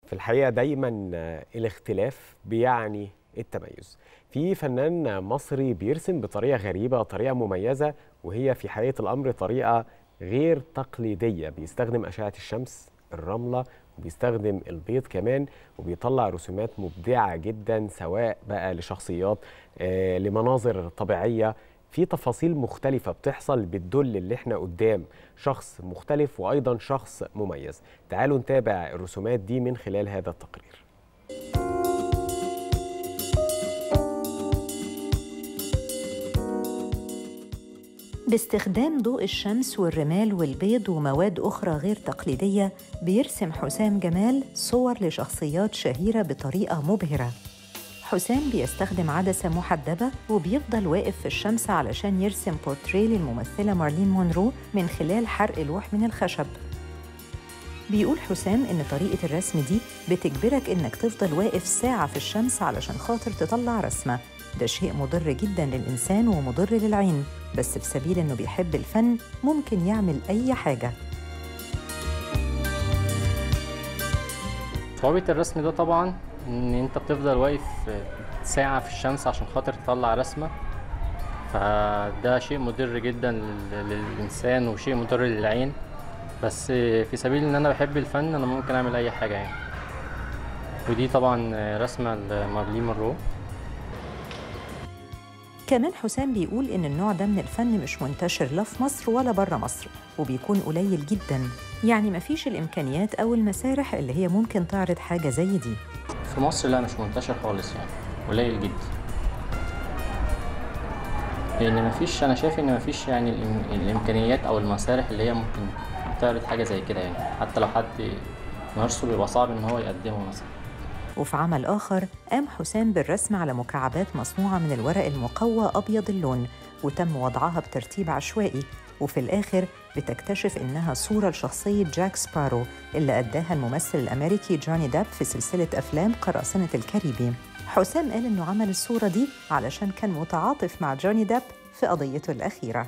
في الحقيقة دايما الاختلاف بيعني التميز في فنان مصري بيرسم بطريقة غريبة طريقة مميزة وهي في حقيقة الأمر طريقة غير تقليدية بيستخدم أشعة الشمس الرملة وبيستخدم البيض كمان وبيطلع رسومات مبدعة جدا سواء بقى لشخصيات آه لمناظر طبيعية في تفاصيل مختلفة بتحصل بتدل اللي احنا قدام شخص مختلف وأيضا شخص مميز تعالوا نتابع الرسومات دي من خلال هذا التقرير باستخدام ضوء الشمس والرمال والبيض ومواد أخرى غير تقليدية بيرسم حسام جمال صور لشخصيات شهيرة بطريقة مبهرة حسام بيستخدم عدسة محدبة وبيفضل واقف في الشمس علشان يرسم بورتريه للممثلة مارلين مونرو من خلال حرق لوح من الخشب بيقول حسام إن طريقة الرسم دي بتجبرك إنك تفضل واقف ساعة في الشمس علشان خاطر تطلع رسمة ده شيء مضر جدا للإنسان ومضر للعين بس في سبيل إنه بيحب الفن ممكن يعمل أي حاجة صعوبة الرسم ده طبعا ان انت بتفضل واقف ساعة في الشمس عشان خاطر تطلع رسمة فده شيء مضر جدا لل- للإنسان وشيء مضر للعين بس في سبيل ان انا بحب الفن انا ممكن اعمل اي حاجة يعني ودي طبعا رسمة لمارلين مونرو كمان حسام بيقول إن النوع ده من الفن مش منتشر لا في مصر ولا بره مصر وبيكون قليل جدا يعني مفيش الإمكانيات أو المسارح اللي هي ممكن تعرض حاجة زي دي في مصر لا مش منتشر خالص يعني قليل جدا لان مفيش انا شايف ان مفيش يعني الإم- الامكانيات او المسارح اللي هي ممكن تعرض حاجه زي كده يعني حتى لو حد نفسه بيبقى صعب ان هو يقدمه مثلا وفي عمل آخر قام حسام بالرسم على مكعبات مصنوعة من الورق المقوى أبيض اللون وتم وضعها بترتيب عشوائي وفي الآخر بتكتشف إنها صورة لشخصية جاك سبارو اللي أداها الممثل الأمريكي جوني داب في سلسلة أفلام قراصنة الكاريبي حسام قال إنه عمل الصورة دي علشان كان متعاطف مع جوني داب في قضيته الأخيرة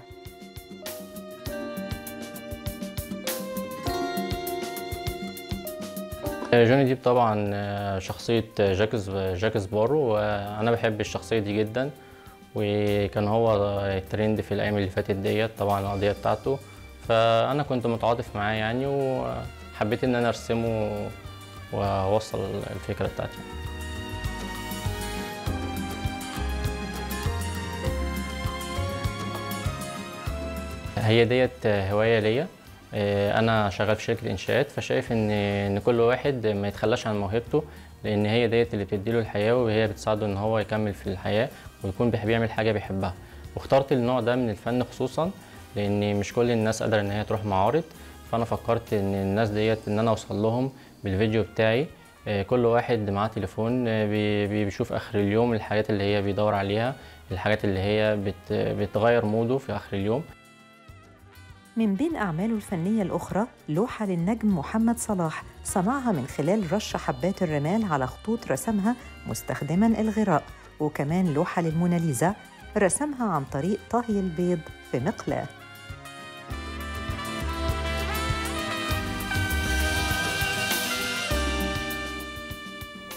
جوني ديب طبعا آه، شخصيه جاك جاك سبارو وانا بحب الشخصيه دي جدا وكان هو الترند في الايام اللي فاتت ديت طبعا القضيه بتاعته فانا كنت متعاطف معاه يعني وحبيت ان انا ارسمه واوصل الفكره بتاعتي هي ديت هوايه ليا آه، انا شغال في شركه انشاءات فشايف ان ان كل واحد ما يتخلاش عن موهبته لان هي ديت اللي بتديله الحياه وهي بتساعده ان هو يكمل في الحياه ويكون بيحب يعمل حاجه بيحبها واخترت النوع ده من الفن خصوصا لان مش كل الناس قادره ان هي تروح معارض فانا فكرت ان الناس ديت ان انا اوصل لهم بالفيديو بتاعي آه، كل واحد معاه تليفون آه، بي- بي- بيشوف اخر اليوم الحاجات اللي هي بيدور عليها الحاجات اللي هي بت بتغير موده في اخر اليوم من بين أعماله الفنية الأخرى لوحة للنجم محمد صلاح صنعها من خلال رش حبات الرمال على خطوط رسمها مستخدما الغراء وكمان لوحة للموناليزا رسمها عن طريق طهي البيض في مقلاة